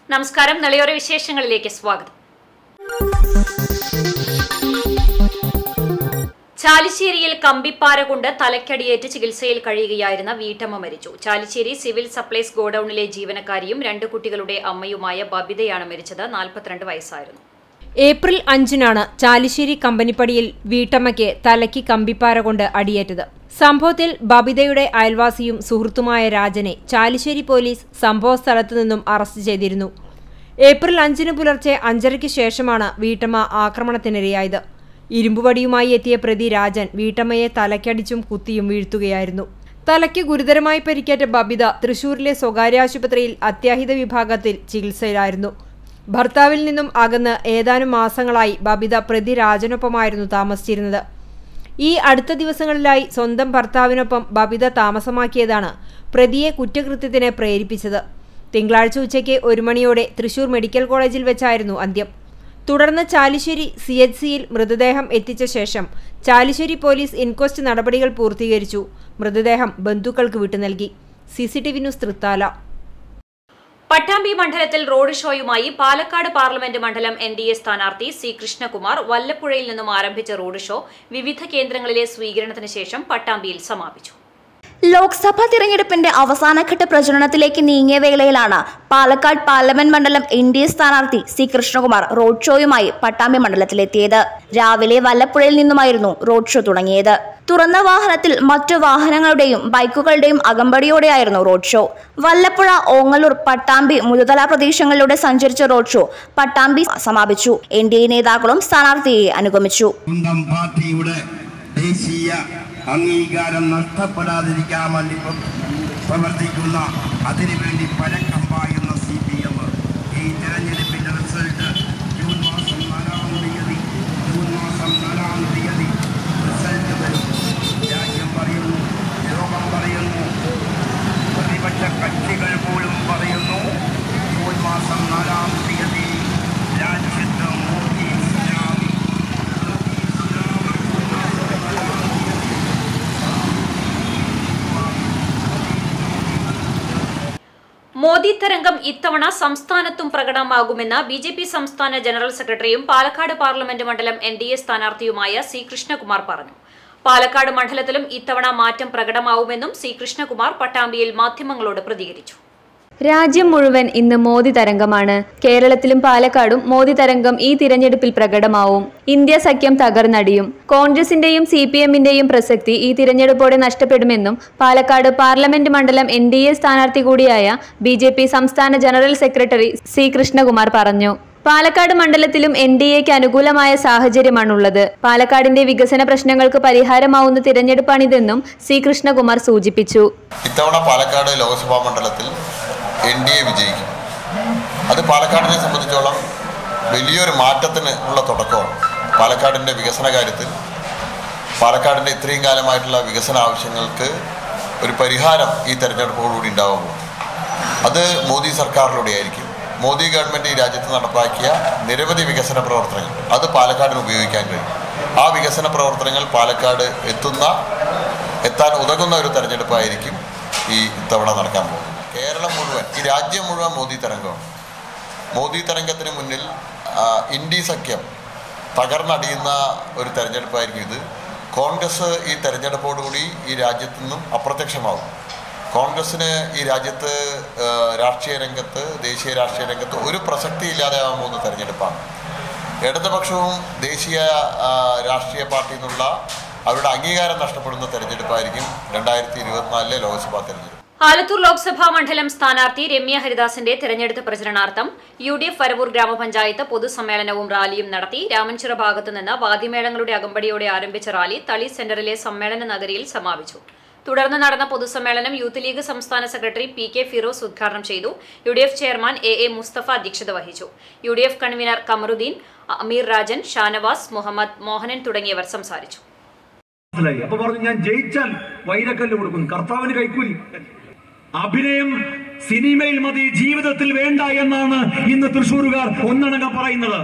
നമസ്കാരം നളിയോര വിശേഷങ്ങളിലേക്ക് സ്വാഗതം ചാലിശ്ശേരിയിൽ കമ്പിപ്പാര കൊണ്ട് തലക്കടിയേറ്റ് ചികിത്സയിൽ കഴിയുകയായിരുന്ന വീട്ടമ്മ മരിച്ചു ചാലിശ്ശേരി സിവിൽ സപ്ലൈസ് ഗോഡൌണിലെ ജീവനക്കാരിയും രണ്ട് കുട്ടികളുടെ അമ്മയുമായ ബബിതയാണ് മരിച്ചത് നാൽപ്പത്തിരണ്ട് വയസ്സായിരുന്നു ഏപ്രിൽ അഞ്ചിനാണ് ചാലിശ്ശേരി കമ്പനിപ്പടിയിൽ വീട്ടമ്മയ്ക്ക് തലയ്ക്ക് കമ്പിപ്പാര കൊണ്ട് അടിയേറ്റത് സംഭവത്തിൽ ബബിതയുടെ അയൽവാസിയും സുഹൃത്തുമായ രാജനെ ചാലിശ്ശേരി പോലീസ് സംഭവസ്ഥലത്തു നിന്നും അറസ്റ്റ് ചെയ്തിരുന്നു ഏപ്രിൽ അഞ്ചിന് പുലർച്ചെ അഞ്ചരയ്ക്ക് ശേഷമാണ് വീട്ടമ്മ ആക്രമണത്തിനിരയായത് ഇരുമ്പുവടിയുമായി എത്തിയ പ്രതി രാജൻ വീട്ടമ്മയെ തലക്കടിച്ചും കുത്തിയും വീഴ്ത്തുകയായിരുന്നു തലയ്ക്ക് ഗുരുതരമായി പരിക്കേറ്റ ബബിത തൃശൂരിലെ സ്വകാര്യ ആശുപത്രിയിൽ അത്യാഹിത വിഭാഗത്തിൽ ചികിത്സയിലായിരുന്നു ഭർത്താവിൽ നിന്നും അകന്ന് ഏതാനും മാസങ്ങളായി ബബിത പ്രതി രാജനൊപ്പമായിരുന്നു താമസിച്ചിരുന്നത് ഈ അടുത്ത ദിവസങ്ങളിലായി സ്വന്തം ഭർത്താവിനൊപ്പം ബബിത താമസമാക്കിയതാണ് പ്രതിയെ കുറ്റകൃത്യത്തിന് പ്രേരിപ്പിച്ചത് തിങ്കളാഴ്ച ഉച്ചയ്ക്ക് ഒരു മണിയോടെ തൃശൂർ മെഡിക്കൽ കോളേജിൽ വെച്ചായിരുന്നു അന്ത്യം തുടർന്ന് ചാലിശ്ശേരി സി എച്ച് സിയിൽ മൃതദേഹം എത്തിച്ച ശേഷം ചാലിശ്ശേരി പോലീസ് ഇൻക്വസ്റ്റ് നടപടികൾ പൂർത്തീകരിച്ചു മൃതദേഹം ബന്ധുക്കൾക്ക് വിട്ടു നൽകി C C T V news Thrithala Pattambi മണ്ഡലത്തിൽ റോഡ് ഷോയുമായി പാലക്കാട് പാർലമെന്റ് മണ്ഡലം എൻ ഡി എ സ്ഥാനാർത്ഥി സി കൃഷ്ണകുമാർ വല്ലപ്പുഴയിൽ നിന്നും ആരംഭിച്ച റോഡ് ഷോ വിവിധ കേന്ദ്രങ്ങളിലെ സ്വീകരണത്തിന് ശേഷം പട്ടാമ്പിയിൽ സമാപിച്ചു ലോക്സഭാ തിരഞ്ഞെടുപ്പിന്റെ അവസാനഘട്ട പ്രചരണത്തിലേക്ക് നീങ്ങിയ വേളയിലാണ് പാലക്കാട് പാർലമെന്റ് മണ്ഡലം എൻ ഡി എ സ്ഥാനാർത്ഥി സി കൃഷ്ണകുമാർ റോഡ് ഷോയുമായി പട്ടാമ്പി മണ്ഡലത്തിലെത്തിയത് രാവിലെ വല്ലപ്പുഴയിൽ നിന്നുമായിരുന്നു റോഡ് ഷോ തുടങ്ങിയത് തുറന്ന വാഹനത്തിൽ മറ്റു വാഹനങ്ങളുടെയും ബൈക്കുകളുടെയും അകമ്പടിയോടെയായിരുന്നു റോഡ് ഷോ വല്ലപ്പുഴ ഓങ്ങല്ലൂർ പട്ടാമ്പി മുതുതല പ്രദേശങ്ങളിലൂടെ സഞ്ചരിച്ച റോഡ് ഷോ പട്ടാമ്പി സമാപിച്ചു എൻ ഡി എ നേതാക്കളും സ്ഥാനാർത്ഥിയെ അനുഗമിച്ചു സ്വന്തം പാർട്ടിയുടെ ദേശീയ അംഗീകാരം നഷ്ടപ്പെടാതിരിക്കാൻ വേണ്ടി പ്ര- പ്രവർത്തിക്കുന്ന അതിനുവേണ്ടി പരക്കം പായുന്ന സി പി എം ഈ തെരഞ്ഞെടുപ്പിന്റെ റിസൾട്ട് ജൂൺ മാസം നാലാം തീയതി ജൂൺ മാസം നാലാം തീയതി റിസൾട്ട് വരും രാജ്യം പറയുന്നു ലോകം പറയുന്നു പ്രതിപക്ഷ കക്ഷികൾ പോലും പറയുന്നു ജൂൺ മാസം നാലാം തീയതി രാജ്യത്ത് മോദി ഇസ്ലാം മോദി തരംഗം ഇത്തവണ സംസ്ഥാനത്തും പ്രകടമാകുമെന്ന് ബി ജെ പി സംസ്ഥാന ജനറൽ സെക്രട്ടറിയും പാലക്കാട് പാർലമെന്റ് മണ്ഡലം എൻ ഡി എ സ്ഥാനാർത്ഥിയുമായ സി കൃഷ്ണകുമാർ പറഞ്ഞു പാലക്കാട് മണ്ഡലത്തിലും ഇത്തവണ മാറ്റം പ്രകടമാവുമെന്നും സി കൃഷ്ണകുമാർ പട്ടാമ്പിയിൽ മാധ്യമങ്ങളോട് പ്രതികരിച്ചു രാജ്യം മുഴുവൻ ഇന്ന് മോദി തരംഗമാണ് കേരളത്തിലും പാലക്കാടും മോദി തരംഗം ഈ തിരഞ്ഞെടുപ്പിൽ പ്രകടമാവും ഇന്ത്യ സഖ്യം തകർന്നടിയും കോൺഗ്രസിന്റെയും സി പി എമ്മിന്റെയും പ്രസക്തി ഈ തിരഞ്ഞെടുപ്പോടെ നഷ്ടപ്പെടുമെന്നും പാലക്കാട് പാർലമെന്റ് മണ്ഡലം എൻ ഡി എ സ്ഥാനാർത്ഥി കൂടിയായ ബി ജെ പി സംസ്ഥാന ജനറൽ സെക്രട്ടറി സി കൃഷ്ണകുമാർ പറഞ്ഞു പാലക്കാട് മണ്ഡലത്തിലും എൻ ഡി എക്ക് അനുകൂലമായ സാഹചര്യമാണുള്ളത് പാലക്കാടിന്റെ വികസന പ്രശ്നങ്ങൾക്ക് പരിഹാരമാവുന്ന തിരഞ്ഞെടുപ്പാണിതെന്നും സി കൃഷ്ണകുമാർ സൂചിപ്പിച്ചു ഇത്തവണ പാലക്കാട് ലോക്സഭാ മണ്ഡലത്തിൽ എൻ ഡി എ വിജയിക്കും അത് പാലക്കാടിനെ സംബന്ധിച്ചോളം വലിയൊരു മാറ്റത്തിന് ഉള്ള തുടക്കമാണ് പാലക്കാടിൻ്റെ വികസന കാര്യത്തിൽ പാലക്കാടിൻ്റെ ഇത്രയും കാലമായിട്ടുള്ള വികസന ആവശ്യങ്ങൾക്ക് ഒരു പരിഹാരം ഈ തെരഞ്ഞെടുപ്പോടുകൂടി ഉണ്ടാകുമ്പോൾ അത് മോദി സർക്കാരിലൂടെ ആയിരിക്കും മോദി ഗവൺമെൻറ് ഈ രാജ്യത്ത് നടപ്പാക്കിയ നിരവധി വികസന പ്രവർത്തനങ്ങൾ അത് പാലക്കാടിന് ഉപയോഗിക്കാൻ കഴിയും ആ വികസന പ്രവർത്തനങ്ങൾ പാലക്കാട് എത്തുന്ന എത്താൻ ഉതകുന്ന ഒരു തെരഞ്ഞെടുപ്പായിരിക്കും ഈ ഇത്തവണ നടക്കാൻ പോകുന്നത് കേരളം മുഴുവൻ ഈ രാജ്യം മുഴുവൻ മോദി തരംഗമാണ് മോദി തരംഗത്തിന് മുന്നിൽ ആ, ഇന്ത്യ സഖ്യം തകർന്നടിയുന്ന ഒരു തെരഞ്ഞെടുപ്പായിരിക്കും ഇത് കോൺഗ്രസ് ഈ തെരഞ്ഞെടുപ്പോടുകൂടി ഈ രാജ്യത്തു നിന്നും അപ്രത്യക്ഷമാവും കോൺഗ്രസ്സിന് ഈ രാജ്യത്ത് ആ, രാഷ്ട്രീയ രംഗത്ത് ദേശീയ രാഷ്ട്രീയ രംഗത്ത് ഒരു പ്രസക്തി ഇല്ലാതെയാവാൻ പോകുന്ന തെരഞ്ഞെടുപ്പാണ് ഇടതുപക്ഷവും ദേശീയ ആ, രാഷ്ട്രീയ പാർട്ടിയിൽ നിന്നുള്ള അവരുടെ അംഗീകാരം നഷ്ടപ്പെടുന്ന തെരഞ്ഞെടുപ്പായിരിക്കും രണ്ടായിരത്തി ഇരുപത്തിനാലിലെ ലോക്സഭാ തെരഞ്ഞെടുപ്പ് ആലത്തൂർ ലോക്സഭാ മണ്ഡലം സ്ഥാനാർത്ഥി രമ്യ ഹരിദാസിന്റെ തെരഞ്ഞെടുപ്പ് പ്രചരണാർത്ഥം യു ഡി എഫ് വരവൂർ ഗ്രാമപഞ്ചായത്ത് പൊതുസമ്മേളനവും റാലിയും നടത്തി രാമൻചിറ ഭാഗത്തു നിന്ന് വാദ്യമേളങ്ങളുടെ അകമ്പടിയോടെ ആരംഭിച്ച റാലി തളി സെന്ററിലെ സമ്മേളന നഗരിയിൽ സമാപിച്ചു തുടർന്ന് നടന്ന പൊതുസമ്മേളനം യൂത്ത് ലീഗ് സംസ്ഥാന സെക്രട്ടറി പി കെ ഫിറോസ് ഉദ്ഘാടനം ചെയ്തു U D F chairman A A Mustafa അധ്യക്ഷത വഹിച്ചു U D F convener Kamaruddin Ameer Rajan Shanavas Muhammad Mohanan തുടങ്ങിയവർ സംസാരിച്ചു മനസ്സിലായി അപ്പൊ പറഞ്ഞു ഞാൻ ജയിച്ചാൽ വൈരക്കല്ല് കൊടുക്കും കർത്താവിന് കൈക്കൂലി അഭിനയം സിനിമയിൽ മതി ജീവിതത്തിൽ വേണ്ട എന്നാണ് ഇന്ന് തൃശ്ശൂരുകാർ ഒന്നണങ്ക പറയുന്നത്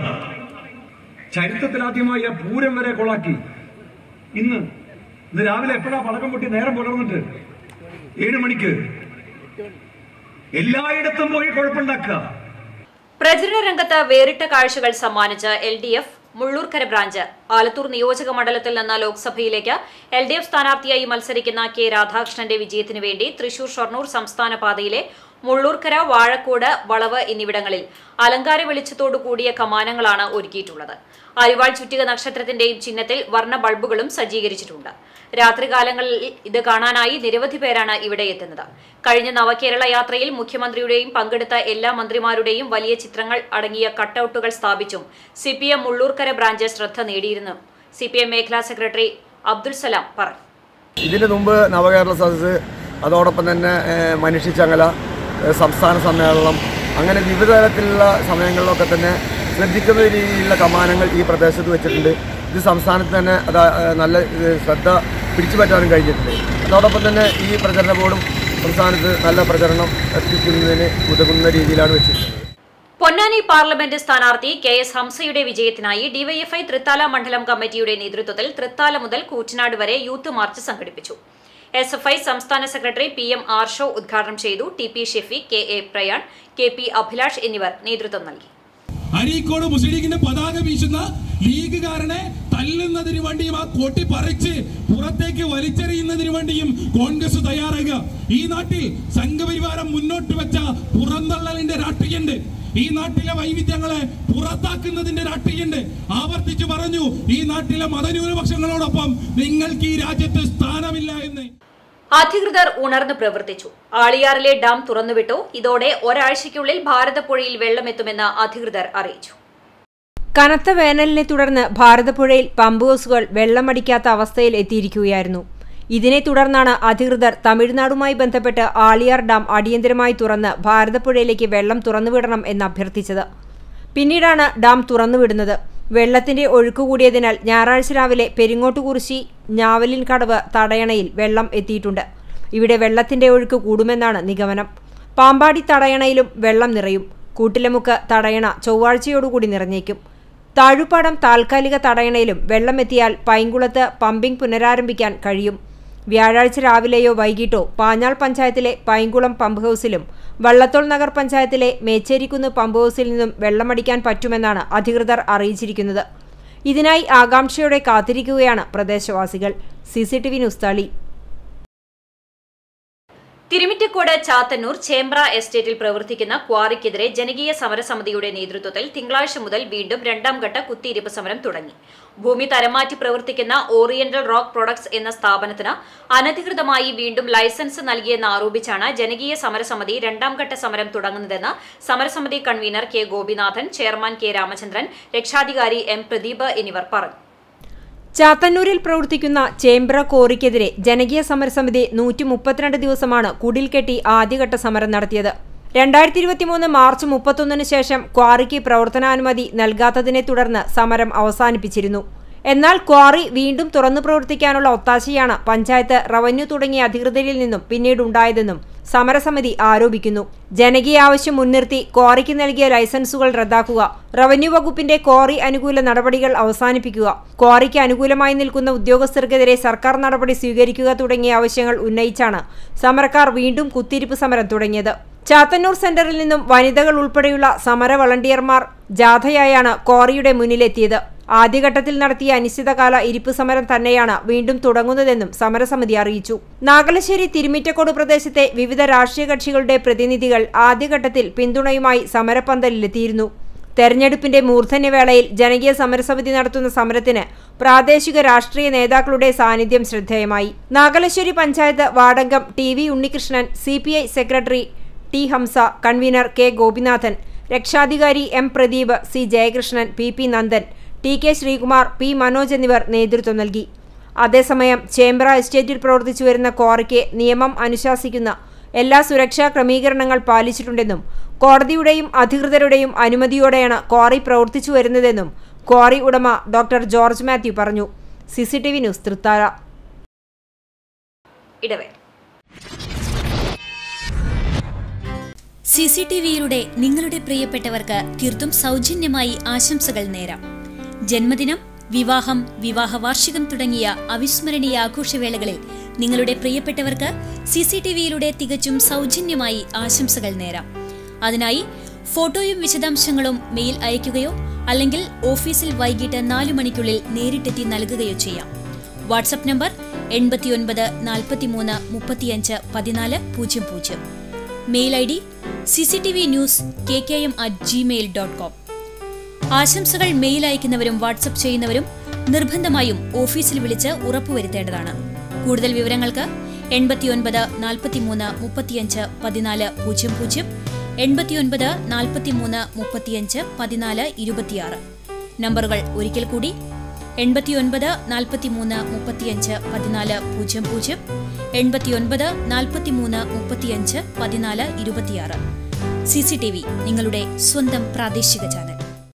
ചരിത്രത്തിൽ ആദ്യമായി ആ പൂരം വരെ കൊളാക്കി ഇന്ന് ഇന്ന് രാവിലെ എപ്പോഴാ പടക്കം പൊട്ടി നേരം പുലർന്നിട്ട് ഏഴ് മണിക്ക് എല്ലായിടത്തും പോയി കുഴപ്പമുണ്ടാക്കുക പ്രചരണ രംഗത്ത് വേറിട്ട കാഴ്ചകൾ സമ്മാനിച്ച് L D F Mullurkara branch Alathur നിയോജക മണ്ഡലത്തിൽ നിന്ന് ലോക്സഭയിലേക്ക് എൽ ഡി എഫ് സ്ഥാനാർത്ഥിയായി മത്സരിക്കുന്ന കെ രാധാകൃഷ്ണന്റെ വിജയത്തിനു വേണ്ടി തൃശൂർ ഷൊർണൂർ സംസ്ഥാന പാതയിലെ മുള്ളൂർക്കര വാഴക്കോട് വളവ് എന്നിവിടങ്ങളിൽ അലങ്കാര വെളിച്ചത്തോടു കൂടിയ കമാനങ്ങളാണ് ഒരുക്കിയിട്ടുള്ളത് അരിവാൾ ചുറ്റിക നക്ഷത്രത്തിന്റെയും ചിഹ്നത്തിൽ വർണ്ണ ബൾബുകളും സജ്ജീകരിച്ചിട്ടുണ്ട് രാത്രികാലങ്ങളിൽ ഇത് കാണാനായി നിരവധി പേരാണ് ഇവിടെ എത്തുന്നത് കഴിഞ്ഞ നവകേരള യാത്രയിൽ മുഖ്യമന്ത്രിയുടെയും പങ്കെടുത്ത എല്ലാ മന്ത്രിമാരുടെയും വലിയ ചിത്രങ്ങൾ അടങ്ങിയ കട്ടൌട്ടുകൾ സ്ഥാപിച്ചും C P M Mullurkara branch ശ്രദ്ധ നേടിയിരുന്നു സി പി എം മേഖലാ സെക്രട്ടറി അബ്ദുൽ സലാം പറഞ്ഞു ഇതിനു മുമ്പ് നവകേരള സദസ്സ് അതോടൊപ്പം തന്നെ ഏഹ്, മനുഷ്യച്ചങ്ങല ഏഹ്, സംസ്ഥാന സമ്മേളനം അങ്ങനെ വിവിധ തരത്തിലുള്ള സമയങ്ങളിലൊക്കെ തന്നെ ശ്രദ്ധിക്കുന്ന രീതിയിലുള്ള കമാനങ്ങൾ ഈ പ്രദേശത്ത് വെച്ചിട്ടുണ്ട് ഇത് സംസ്ഥാനത്ത് തന്നെ അത് ഏഹ്, നല്ല ഏഹ്, ശ്രദ്ധ പിടിച്ചു പറ്റാനും കഴിഞ്ഞിട്ടുണ്ട് അതോടൊപ്പം തന്നെ ഈ പ്രചരണ ബോർഡും സംസ്ഥാനത്ത് നല്ല പ്രചരണം എത്തിക്കുന്നതിന് ഉതകുന്ന രീതിയിലാണ് വെച്ചിരിക്കുന്നത് പൊന്നാനി പാർലമെന്റ് സ്ഥാനാർത്ഥി കെ എസ് ഹംസയുടെ വിജയത്തിനായി ഡിവൈഎഫ്ഐ തൃത്താല മണ്ഡലം കമ്മിറ്റിയുടെ നേതൃത്വത്തിൽ തൃത്താല മുതൽ കൂറ്റനാട് വരെ യൂത്ത് മാർച്ച് സംഘടിപ്പിച്ചു എസ് എഫ് ഐ സംസ്ഥാന സെക്രട്ടറി പി എം ആർഷോ ഉദ്ഘാടനം ചെയ്തു T P Shefeeq K A Prayan K P Abhilash എന്നിവർ നേതൃത്വം നൽകി അരീക്കോട് മുസ്ലിം ലീഗിന്റെ പതാക വീശുന്ന ലീഗുകാരനെ തല്ലുന്നതിന് വേണ്ടിയും ആ കൊട്ടി പറിച്ച് പുറത്തേക്ക് വലിച്ചെറിയുന്നതിന് വേണ്ടിയും കോൺഗ്രസ് തയ്യാറാകുക ഈ നാട്ടിൽ സംഘപരിവാരം മുന്നോട്ട് വെച്ച പുറന്തള്ളലിന്റെ രാഷ്ട്രീയമുണ്ട് ഈ നാട്ടിലെ വൈവിധ്യങ്ങളെ പുറത്താക്കുന്നതിന്റെ രാഷ്ട്രീയമുണ്ട് ആവർത്തിച്ചു പറഞ്ഞു ഈ നാട്ടിലെ മതന്യൂനപക്ഷങ്ങളോടൊപ്പം നിങ്ങൾക്ക് ഈ രാജ്യത്ത് സ്ഥാനമില്ല എന്ന് അധികൃതർ ഉണർന്നു പ്രവർത്തിച്ചു ആളിയാറിലെ ഡാം തുറന്നുവിട്ടു ഇതോടെ ഒരാഴ്ചയ്ക്കുള്ളിൽ ഭാരതപ്പുഴയിൽ വെള്ളമെത്തുമെന്ന് അധികൃതർ അറിയിച്ചു കനത്ത വേനലിനെ തുടർന്ന് ഭാരതപ്പുഴയിൽ പമ്പ് ഹൗസുകൾ വെള്ളമടിക്കാത്ത അവസ്ഥയിൽ എത്തിയിരിക്കുകയായിരുന്നു ഇതിനെ തുടർന്നാണ് അധികൃതർ തമിഴ്നാടുമായി ബന്ധപ്പെട്ട് ആളിയാർ ഡാം അടിയന്തരമായി തുറന്ന് ഭാരതപ്പുഴയിലേക്ക് വെള്ളം തുറന്നുവിടണം എന്ന് അഭ്യർത്ഥിച്ചത് പിന്നീടാണ് ഡാം തുറന്നുവിടുന്നത് വെള്ളത്തിന്റെ ഒഴുക്ക് കൂടിയതിനാൽ ഞായറാഴ്ച രാവിലെ പെരിങ്ങോട്ടുകുറിശി ഞാവലിൻ കടവ് തടയണയിൽ വെള്ളം എത്തിയിട്ടുണ്ട് ഇവിടെ വെള്ളത്തിന്റെ ഒഴുക്ക് കൂടുമെന്നാണ് നിഗമനം പാമ്പാടി തടയണയിലും വെള്ളം നിറയും കൂട്ടിലമുക്ക് തടയണ ചൊവ്വാഴ്ചയോടുകൂടി നിറഞ്ഞേക്കും താഴുപ്പാടം താൽക്കാലിക തടയണയിലും വെള്ളമെത്തിയാൽ പൈങ്കുളത്ത് പമ്പിംഗ് പുനരാരംഭിക്കാൻ കഴിയും വ്യാഴാഴ്ച രാവിലെയോ വൈകിട്ടോ പാഞ്ഞാൾ പഞ്ചായത്തിലെ പൈങ്കുളം പമ്പ് ഹൗസിലും വള്ളത്തോൾ നഗർ പഞ്ചായത്തിലെ മേച്ചേരിക്കുന്ന് പമ്പ് ഹൗസിൽ നിന്നും വെള്ളമടിക്കാൻ പറ്റുമെന്നാണ് അധികൃതർ അറിയിച്ചിരിക്കുന്നത് ഇതിനായി ആകാംക്ഷയോടെ കാത്തിരിക്കുകയാണ് പ്രദേശവാസികൾ C C T V news Thali Thirumittacode Chathannur Chembra എസ്റ്റേറ്റിൽ പ്രവർത്തിക്കുന്ന ക്വാറിക്കെതിരെ ജനകീയ സമരസമിതിയുടെ നേതൃത്വത്തിൽ തിങ്കളാഴ്ച മുതൽ വീണ്ടും രണ്ടാം ഘട്ട കുത്തിയിരിപ്പ് സമരം തുടങ്ങി ഭൂമി തരംമാറ്റി പ്രവർത്തിക്കുന്ന ഓറിയന്റൽ റോക്ക് പ്രൊഡക്ട്സ് എന്ന സ്ഥാപനത്തിന് അനധികൃതമായി വീണ്ടും ലൈസൻസ് നൽകിയെന്ന് ആരോപിച്ചാണ് ജനകീയ സമരസമിതി രണ്ടാം ഘട്ട സമരം തുടങ്ങുന്നതെന്ന് സമരസമിതി convener K Gopinathan chairman K Ramachandran രക്ഷാധികാരി എം പ്രദീപ് എന്നിവർ പറഞ്ഞു ചാത്തന്നൂരിൽ പ്രവർത്തിക്കുന്ന ചേമ്പ്ര കോറിക്കെതിരെ ജനകീയ സമരസമിതി നൂറ്റി മുപ്പത്തിരണ്ട് ദിവസമാണ് കുടിൽ കെട്ടി ആദ്യഘട്ട സമരം നടത്തിയത് രണ്ടായിരത്തി ഇരുപത്തിമൂന്ന് മാർച്ച് മുപ്പത്തൊന്നിന് ശേഷം ക്വാറിക്ക് പ്രവർത്തനാനുമതി നൽകാത്തതിനെ തുടർന്ന് സമരം അവസാനിപ്പിച്ചിരുന്നു എന്നാൽ ക്വാറി വീണ്ടും തുറന്നു പ്രവർത്തിക്കാനുള്ള ഒത്താശയാണ് പഞ്ചായത്ത് റവന്യൂ തുടങ്ങിയ അധികൃതരിൽ നിന്നും പിന്നീടുണ്ടായതെന്നും സമരസമിതി ആരോപിക്കുന്നു ജനകീയ ആവശ്യം മുൻനിർത്തി ക്വാറിക്ക് നൽകിയ ലൈസൻസുകൾ റദ്ദാക്കുക റവന്യൂ വകുപ്പിന്റെ ക്വാറി അനുകൂല നടപടികൾ അവസാനിപ്പിക്കുക ക്വാറിക്ക് അനുകൂലമായി നിൽക്കുന്ന ഉദ്യോഗസ്ഥർക്കെതിരെ സർക്കാർ നടപടി സ്വീകരിക്കുക തുടങ്ങിയ ആവശ്യങ്ങൾ ഉന്നയിച്ചാണ് സമരക്കാർ വീണ്ടും കുത്തിരിപ്പ് സമരം തുടങ്ങിയത് ചാത്തന്നൂർ സെന്ററിൽ നിന്നും വനിതകൾ ഉൾപ്പെടെയുള്ള സമര വളണ്ടിയർമാർ ജാഥയായാണ് ക്വാറിയുടെ മുന്നിലെത്തിയത് ആദ്യഘട്ടത്തിൽ നടത്തിയ അനിശ്ചിതകാല ഇരിപ്പ് സമരം തന്നെയാണ് വീണ്ടും തുടങ്ങുന്നതെന്നും സമരസമിതി അറിയിച്ചു നാഗലശ്ശേരി തിരുമിറ്റക്കോട് പ്രദേശത്തെ വിവിധ രാഷ്ട്രീയ കക്ഷികളുടെ പ്രതിനിധികൾ ആദ്യഘട്ടത്തിൽ പിന്തുണയുമായി സമരപ്പന്തലിലെത്തിയിരുന്നു തെരഞ്ഞെടുപ്പിന്റെ മൂർധന്യവേളയിൽ ജനകീയ സമരസമിതി നടത്തുന്ന സമരത്തിന് പ്രാദേശിക രാഷ്ട്രീയ നേതാക്കളുടെ സാന്നിധ്യം ശ്രദ്ധേയമായി നാഗലശ്ശേരി പഞ്ചായത്ത് വാർഡംഗം T V Unnikrishnan C P I secretary T Hamsa convener K Gopinathan രക്ഷാധികാരി M Pradeep C Jayakrishnan P P Nandan T K Sreekumar P Manoj എന്നിവർ നേതൃത്വം നൽകി അതേസമയം ചേംബ്ര എസ്റ്റേറ്റിൽ പ്രവർത്തിച്ചു വരുന്ന ക്വാറിക്ക് നിയമം അനുശാസിക്കുന്ന എല്ലാ സുരക്ഷാ ക്രമീകരണങ്ങൾ പാലിച്ചിട്ടുണ്ടെന്നും കോടതിയുടെയും അധികൃതരുടെയും അനുമതിയോടെയാണ് ക്വാറി പ്രവർത്തിച്ചു വരുന്നതെന്നും ക്വാറി ഉടമ ഡോക്ടർ ജോർജ് മാത്യു പറഞ്ഞു C C T V news Thrithala ഇടവേള സി സി ടി വിയിലൂടെ നിങ്ങളുടെ പ്രിയപ്പെട്ടവർക്ക് തീർത്തും സൗജന്യമായി ആശംസകൾ നേരാം ജന്മദിനം വിവാഹം വിവാഹ വാർഷികം തുടങ്ങിയ അവിസ്മരണീയ ആഘോഷവേളകളിൽ നിങ്ങളുടെ പ്രിയപ്പെട്ടവർക്ക് സി സി ടി വിയിലൂടെ തികച്ചും സൗജന്യമായി ആശംസകൾ നേരാം അതിനായി ഫോട്ടോയും വിശദാംശങ്ങളും മെയിൽ അയയ്ക്കുകയോ അല്ലെങ്കിൽ ഓഫീസിൽ വൈകിട്ട് നാലു മണിക്കുള്ളിൽ നേരിട്ടെത്തി നൽകുകയോ ചെയ്യാം വാട്സപ്പ് നമ്പർ എൺപത്തിയൊൻപത് നാൽപ്പത്തിമൂന്ന് മുപ്പത്തിയഞ്ച് പതിനാല് പൂജ്യം പൂജ്യം mail I D C C T V news K K M at Gmail dot com ആശംസകൾ മെയിൽ അയക്കുന്നവരും വാട്സപ്പ് ചെയ്യുന്നവരും നിർബന്ധമായും ഓഫീസിൽ വിളിച്ച് ഉറപ്പുവരുത്തേണ്ടതാണ് കൂടുതൽ വിവരങ്ങൾക്ക് എൺപത്തിയൊൻപത് നാൽപ്പത്തിമൂന്ന് മുപ്പത്തിയഞ്ച് പതിനാല് പൂജ്യം പൂജ്യം എൺപത്തിയൊൻപത് നാൽപ്പത്തിമൂന്ന് മുപ്പത്തിയഞ്ച് പതിനാല് ഇരുപത്തിയാറ് നമ്പറുകൾ ഒരിക്കൽ കൂടി എൺപത്തിയൊൻപത് നാൽപ്പത്തിമൂന്ന് മുപ്പത്തിയഞ്ച് പതിനാല് പൂജ്യം പൂജ്യം എൺപത്തിയൊൻപത് നാൽപ്പത്തിമൂന്ന് മുപ്പത്തിയഞ്ച് പതിനാല് ഇരുപത്തിയാറ് സി സി ടി വി നിങ്ങളുടെ സ്വന്തം പ്രാദേശിക ചാനൽ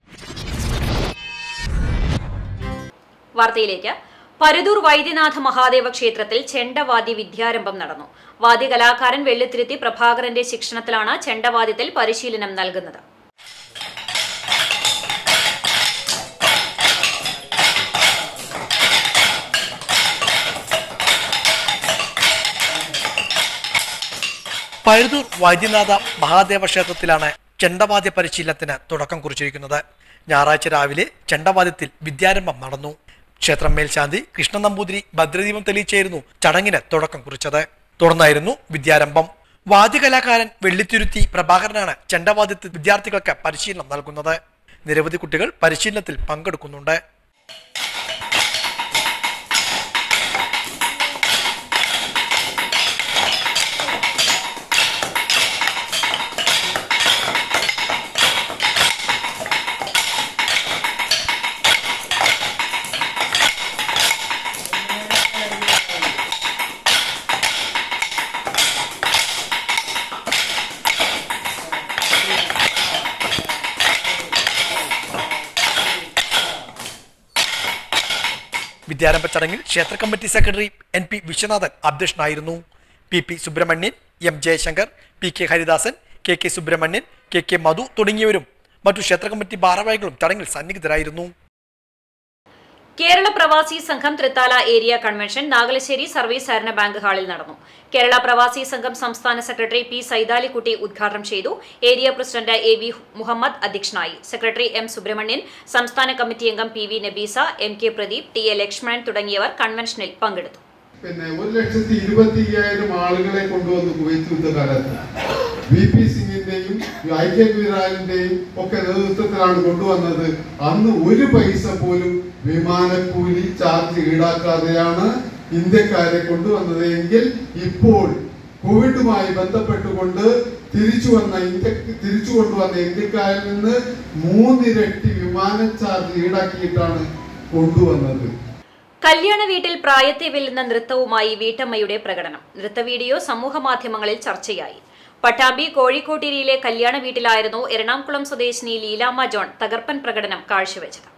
വാർത്തയിലേക്ക് പരുതൂർ വൈദ്യനാഥ മഹാദേവ ക്ഷേത്രത്തിൽ ചെണ്ടവാദ്യ വിദ്യാരംഭം നടന്നു വാദ്യകലാകാരൻ വെള്ളിത്തിരുത്തി പ്രഭാകരന്റെ ശിക്ഷണത്തിലാണ് ചെണ്ടവാദ്യത്തിൽ പരിശീലനം നൽകുന്നത് പഴുതൂർ വൈദ്യനാഥ മഹാദേവ ക്ഷേത്രത്തിലാണ് ചെണ്ടവാദ്യ പരിശീലനത്തിന് തുടക്കം കുറിച്ചിരിക്കുന്നത് ഞായറാഴ്ച രാവിലെ ചെണ്ടവാദ്യത്തിൽ വിദ്യാരംഭം നടന്നു ക്ഷേത്രം മേൽശാന്തി കൃഷ്ണ നമ്പൂതിരി ഭദ്രദീപം തെളിയിച്ചായിരുന്നു ചടങ്ങിന് തുടക്കം കുറിച്ചത് തുടർന്നായിരുന്നു വിദ്യാരംഭം വാദ്യകലാകാരൻ വെള്ളിത്തിരുത്തി പ്രഭാകരനാണ് ചെണ്ടവാദ്യത്തിൽ വിദ്യാർത്ഥികൾക്ക് പരിശീലനം നൽകുന്നത് നിരവധി കുട്ടികൾ പരിശീലനത്തിൽ പങ്കെടുക്കുന്നുണ്ട് വിദ്യാരംഭ ചടങ്ങിൽ ക്ഷേത്ര committee secretary N P Viswanathan അധ്യക്ഷനായിരുന്നു P P Subrahmanyan M Jayasankar P K Haridasan K K Subrahmanyan K K Madhu തുടങ്ങിയവരും മറ്റു ക്ഷേത്ര കമ്മിറ്റി ഭാരവാഹികളും ചടങ്ങിൽ സന്നിഹിതരായിരുന്നു Kerala Pravasi Sangham Thrithala area convention Nagalassery service സഹകരണ ബാങ്ക് ഹാളിൽ നടന്നു കേരള പ്രവാസി സംഘം സംസ്ഥാന സെക്രട്ടറി പി സൈതാലിക്കുട്ടി ഉദ്ഘാടനം ചെയ്തു area president A V Muhammad അധ്യക്ഷനായി സെക്രട്ടറി എം സുബ്രഹ്മണ്യൻ സംസ്ഥാന കമ്മിറ്റി അംഗം P V Nabeesa M K Pradeep T A Lakshmanan തുടങ്ങിയവർ കൺവെൻഷനിൽ പങ്കെടുത്തു പിന്നെ ഒരു ലക്ഷത്തി ഇരുപത്തി അയ്യായിരം ആളുകളെ കൊണ്ടുവന്നു കുവൈത്ത് യുദ്ധകാലത്ത് വി പി സിംഗിന്റെയും ഐ കെ ഗുജറാലിന്റെയും ഒക്കെ നേതൃത്വത്തിലാണ് കൊണ്ടുവന്നത് അന്ന് ഒരു പൈസ പോലും വിമാനക്കൂലി ചാർജ് ഈടാക്കാതെയാണ് ഇന്ത്യക്കാരെ കൊണ്ടുവന്നത് എങ്കിൽ ഇപ്പോൾ കോവിഡുമായി ബന്ധപ്പെട്ടുകൊണ്ട് തിരിച്ചു വന്ന ഇന്ത്യ തിരിച്ചു കൊണ്ടുവന്ന ഇന്ത്യക്കാരിൽ നിന്ന് മൂന്നിരട്ടി വിമാന ചാർജ് ഈടാക്കിയിട്ടാണ് കൊണ്ടുവന്നത് കല്യാണ വീട്ടിൽ പ്രായത്തെ വെല്ലുന്ന നൃത്തവുമായി വീട്ടമ്മയുടെ പ്രകടനം നൃത്ത വീഡിയോ സമൂഹ മാധ്യമങ്ങളിൽ ചർച്ചയായി പട്ടാമ്പി കോഴിക്കോട്ടിരിയിലെ കല്യാണ വീട്ടിലായിരുന്നു എറണാകുളം സ്വദേശിനി ലീലാമ്മ ജോൺ തകർപ്പൻ പ്രകടനം കാഴ്ചവെച്ചത്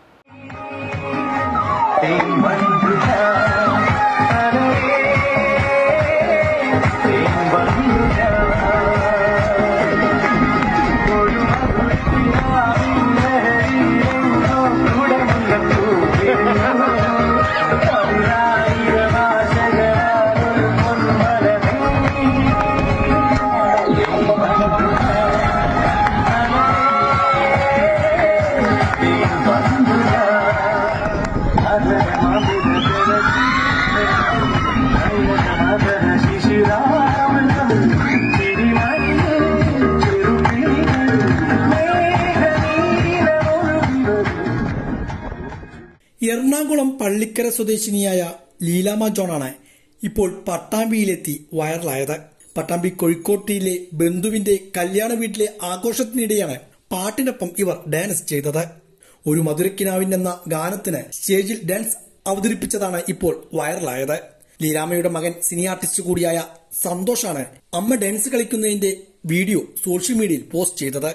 എറണാകുളം പള്ളിക്കര സ്വദേശിനിയായ ലീലാമ ജോണാണ് ഇപ്പോൾ പട്ടാമ്പിയിലെത്തി വൈറലായത് പട്ടാമ്പി കോഴിക്കോട്ടിയിലെ ബന്ധുവിന്റെ കല്യാണ വീട്ടിലെ ആഘോഷത്തിനിടെയാണ് പാട്ടിനൊപ്പം ഇവർ ഡാൻസ് ചെയ്തത് ഒരു മധുരക്കിനാവിൻ എന്ന ഗാനത്തിന് സ്റ്റേജിൽ ഡാൻസ് അവതരിപ്പിച്ചതാണ് ഇപ്പോൾ വൈറലായത് ലീലാമയുടെ മകൻ സിനി ആർട്ടിസ്റ്റ് കൂടിയായ സന്തോഷാണ് അമ്മ ഡാൻസ് കളിക്കുന്നതിന്റെ വീഡിയോ സോഷ്യൽ മീഡിയയിൽ പോസ്റ്റ് ചെയ്തത്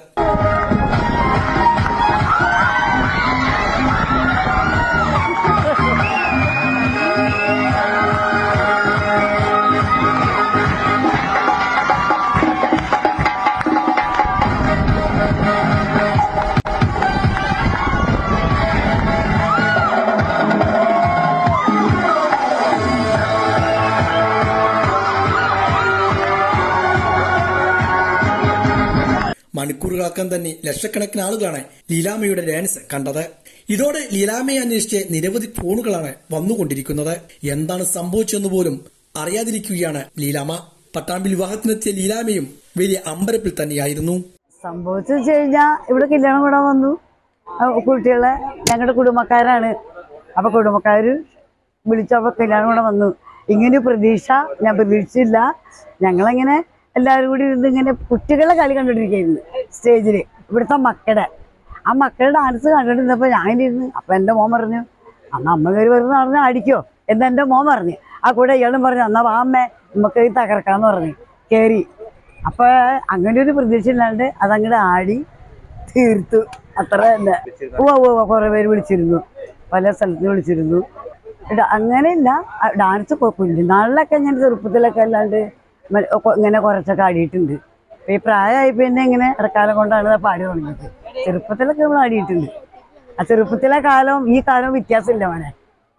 മണിക്കൂറുകളാക്കാൻ തന്നെ ലക്ഷക്കണക്കിന് ആളുകളാണ് ലീലാമ്മയുടെ ഡാൻസ് കണ്ടത് ഇതോടെ ലീലാമ്മയെ അന്വേഷിച്ച് നിരവധി ഫോണുകളാണ് വന്നുകൊണ്ടിരിക്കുന്നത് എന്താണ് സംഭവിച്ചെന്ന് പോലും അറിയാതിരിക്കുകയാണ് ലീലാമ്മ പട്ടാമ്പി വിവാഹത്തിനെത്തിയ ലീലാമ്മയും വലിയ അമ്പരപ്പിൽ തന്നെയായിരുന്നു സംഭവിച്ചു വെച്ച് കഴിഞ്ഞാൽ ഇവിടെ കല്യാണം കൂടാൻ വന്നു ആ കുട്ടികളെ ഞങ്ങളുടെ കുടുംബക്കാരാണ് അപ്പൊ കുടുംബക്കാര് വിളിച്ചപ്പോ കല്യാണം കൂടെ വന്നു ഇങ്ങനെ ഒരു പ്രതീക്ഷ ഞാൻ പ്രതീക്ഷിച്ചില്ല ഞങ്ങളങ്ങനെ എല്ലാവരും കൂടി ഇരുന്ന് ഇങ്ങനെ കുട്ടികളെ കളി കണ്ടോണ്ടിരിക്കുന്നു സ്റ്റേജില് ഇവിടുത്തെ മക്കളുടെ ആ മക്കളുടെ ഡാൻസ് കണ്ടോണ്ടിരുന്നപ്പോ ഞാൻ ഇരുന്ന് അപ്പൊ എന്റെ മോൻ പറഞ്ഞു അന്ന് അമ്മ കയറി വരുന്ന പറഞ്ഞാൽ അടിക്കോ എന്ന് എന്റെ മോൻ പറഞ്ഞു ആ കൂടെ ഇയാളും പറഞ്ഞു എന്നാ വാ അമ്മേ നമുക്ക് ഇത് തകർക്കാന്ന് പറഞ്ഞു കയറി അപ്പൊ അങ്ങനെ ഒരു പ്രതീക്ഷ ഇല്ലാണ്ട് അതങ്ങോട്ട് ആടി തീർത്തു അത്ര തന്നെ ഉവ്വ ഉവ്വ കുറെ പേര് വിളിച്ചിരുന്നു പല സ്ഥലത്ത് വിളിച്ചിരുന്നു ഇത് അങ്ങനെയില്ല ആ ഡാൻസ് കൊ- കുഞ്ഞുനാളിലൊക്കെ ഞാൻ ചെറുപ്പത്തിലൊക്കെ അല്ലാണ്ട് മ- കൊ- ഇങ്ങനെ കുറച്ചൊക്കെ ആടിയിട്ടുണ്ട് ഇപ്പൊ ഈ പ്രായമായി പിന്നെ ഇങ്ങനെ ഇടക്കാലം കൊണ്ടാണ് ഇത് പാടി തുടങ്ങിയത് ചെറുപ്പത്തിലൊക്കെ നമ്മൾ ആടിയിട്ടുണ്ട് ആ ചെറുപ്പത്തിലെ കാലവും ഈ കാലവും വ്യത്യാസമില്ല മോനെ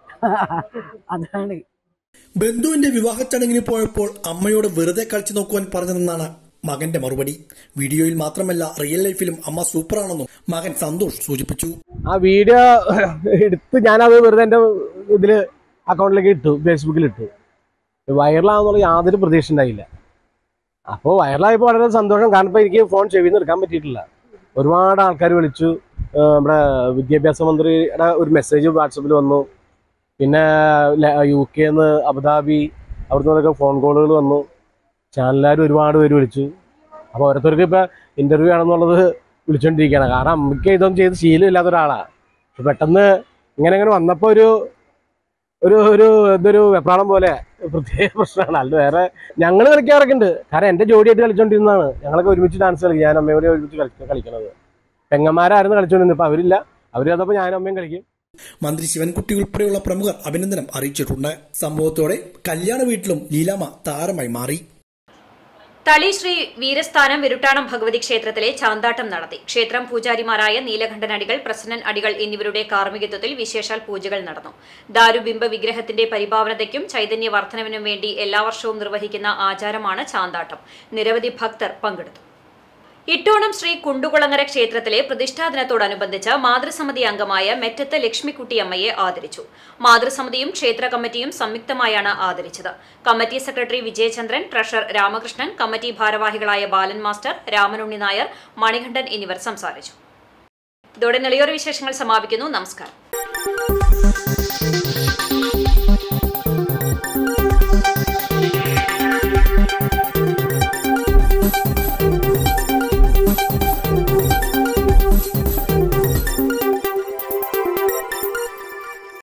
അതാണ് ബന്ധുവിന്റെ വിവാഹ ചടങ്ങിന് പോയപ്പോൾ അമ്മയോട് വെറുതെ കളിച്ചു നോക്കുവാൻ പറഞ്ഞതെന്നാണ് മകന്റെ മറുപടി വീഡിയോയിൽ മാത്രമല്ല റിയൽ ലൈഫിലും അമ്മ സൂപ്പറാണെന്നും മകൻ സന്തോഷ് സൂചിപ്പിച്ചു ആ വീഡിയോ എടുത്ത് ഞാനത് വെറുതെ എൻ്റെ ഇതിൽ അക്കൗണ്ടിലേക്ക് ഇട്ടു ഫേസ്ബുക്കിൽ ഇട്ടു വൈറലാണെന്നുള്ള യാതൊരു പ്രതീക്ഷ ഉണ്ടായില്ല അപ്പോൾ വൈറലായപ്പോൾ വളരെ സന്തോഷം കാരണം ഇപ്പോൾ എനിക്ക് ഫോൺ ചെവിന്ന് എടുക്കാൻ പറ്റിയിട്ടില്ല ഒരുപാട് ആൾക്കാർ വിളിച്ചു ആ, നമ്മുടെ വിദ്യാഭ്യാസ മന്ത്രിയുടെ ഒരു മെസ്സേജ് വാട്സപ്പിൽ വന്നു പിന്നെ യു കെന്ന് അബുദാബി അവിടുന്ന് നിന്നൊക്കെ ഫോൺ കോളുകൾ വന്നു ചാനലുകാർ ഒരുപാട് പേര് വിളിച്ചു അപ്പോൾ ഓരോരുത്തർക്ക് ഇപ്പോൾ ഇൻ്റർവ്യൂ ആണെന്നുള്ളത് വിളിച്ചുകൊണ്ടിരിക്കുകയാണ് കാരണം അമ്മയ്ക്ക് ഇതൊന്നും ചെയ്ത് ശീലമില്ലാത്ത ഒരാളാണ് പക്ഷെ പെട്ടെന്ന് ഇങ്ങനെ ഇങ്ങനെ വന്നപ്പോൾ ഒരു ഒരു ഒരു ഇതൊരു വെപ്രാളം പോലെ പ്രത്യേക പ്രശ്നമാണ് അല്ല വേറെ ഞങ്ങൾ കളിക്കാറൊക്കെ ഉണ്ട് കാരണം എൻ്റെ ജോഡിയായിട്ട് കളിച്ചുകൊണ്ടിരുന്നതാണ് ഞങ്ങളൊക്കെ ഒരുമിച്ച് ഡാൻസ് കളിക്കും ഞാൻ അമ്മയോടെ ഒരുമിച്ച് കളി കളിക്കണത് പെങ്ങന്മാരായിരുന്നു കളിച്ചുകൊണ്ടിരുന്നത് ഇപ്പം അവരില്ല അവർ വന്നപ്പോൾ ഞാനും അമ്മയും കളിക്കും മന്ത്രി ശിവൻകുട്ടി ഉൾപ്പെടെയുള്ള പ്രമുഖർ അഭിനന്ദനം അറിയിച്ചിട്ടുണ്ട് സംഭവത്തോടെ കല്യാണ വീട്ടിലും ലീലാമ്മ താരമായി മാറി തളി ശ്രീ വീരസ്ഥാനം വിരുട്ടാണം ഭഗവതി ക്ഷേത്രത്തിലെ ചാന്താട്ടം നടത്തി ക്ഷേത്രം പൂജാരിമാരായ നീലകണ്ഠൻ അടികൾ പ്രസന്നൻ അടികൾ എന്നിവരുടെ കാർമ്മികത്വത്തിൽ വിശേഷാൽ പൂജകൾ നടന്നു ദാരുബിംബ വിഗ്രഹത്തിന്റെ പരിപാവനതയ്ക്കും ചൈതന്യവർദ്ധനവിനും വേണ്ടി എല്ലാ വർഷവും നിർവഹിക്കുന്ന ആചാരമാണ് ചാന്താട്ടം നിരവധി ഭക്തർ പങ്കെടുത്തു ഇട്ടോണം ശ്രീ കുണ്ടുകുളങ്ങര ക്ഷേത്രത്തിലെ പ്രതിഷ്ഠാ ദിനത്തോടനുബന്ധിച്ച് മാതൃസമിതി അംഗമായ മെറ്റത്ത് ലക്ഷ്മിക്കുട്ടിയമ്മയെ ആദരിച്ചു മാതൃസമിതിയും ക്ഷേത്ര കമ്മിറ്റിയും സംയുക്തമായാണ് ആദരിച്ചത് committee secretary Vijayachandran treasurer Ramakrishnan committee ഭാരവാഹികളായ ബാലൻ മാസ്റ്റർ രാമനുണ്ണി നായർ മണികണ്ഠൻ എന്നിവർ സംസാരിച്ചു ഇതോടെ നെളിയോർ വിശേഷങ്ങൾ സമാപിക്കുന്നു നമസ്കാരം